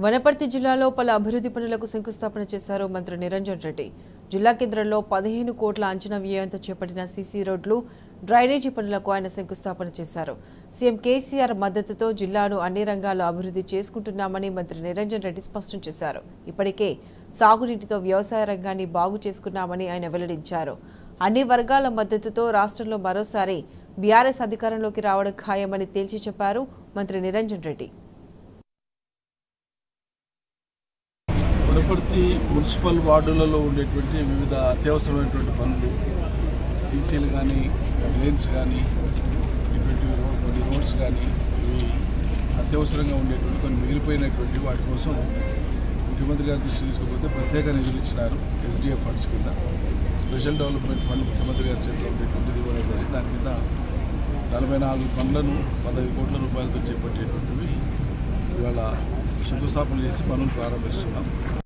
వనపర్తి జిల్లాలో పలు అభివృద్ధి పనులకు శంకుస్థాపన చేశారు మంత్రి నిరంజన్ రెడ్డి జిల్లా కేంద్రంలో పదిహేను కోట్ల అంచనా వ్యయంతో చేపట్టిన సీసీ రోడ్లు డ్రైనేజీ పనులకు ఆయన శంకుస్థాపన చేశారు సీఎం కేసీఆర్ మద్దతుతో జిల్లాను అన్ని రంగాల్లో అభివృద్ధి చేసుకుంటున్నామని మంత్రి నిరంజన్ రెడ్డి స్పష్టం చేశారు ఇప్పటికే సాగునీటితో వ్యవసాయ రంగాన్ని బాగు చేసుకున్నామని ఆయన వెల్లడించారు అన్ని వర్గాల మద్దతుతో రాష్ట్రంలో మరోసారి బీఆర్ఎస్ అధికారంలోకి రావడం ఖాయమని తేల్చి చెప్పారు మంత్రి నిరంజన్ రెడ్డి వనపర్తి మున్సిపల్ వార్డులలో ఉండేటువంటి వివిధ అత్యవసరమైనటువంటి పనులు సీసీలు కానీ లేన్స్ కానీ ఇటువంటి రో- కొన్ని రోడ్స్ కానీ ఇవి అత్యవసరంగా ఉండేటువంటి కొన్ని మిగిలిపోయినటువంటి వాటి కోసం ముఖ్యమంత్రి గారి దృష్టి తీసుకుపోతే ప్రత్యేక నిధులు ఇచ్చినారు ఎస్డిఎఫ్ ఫండ్స్ కింద స్పెషల్ డెవలప్మెంట్ ఫండ్ ముఖ్యమంత్రి గారి చేతిలో ఉండేటువంటిది ఇవ్వడం జరిగింది దాని కింద నలభై నాలుగు పనులను పదహైదు కోట్ల రూపాయలతో చేపట్టేటువంటివి ఇవాళ శంకుస్థాపన చేసి పనులు ప్రారంభిస్తున్నాం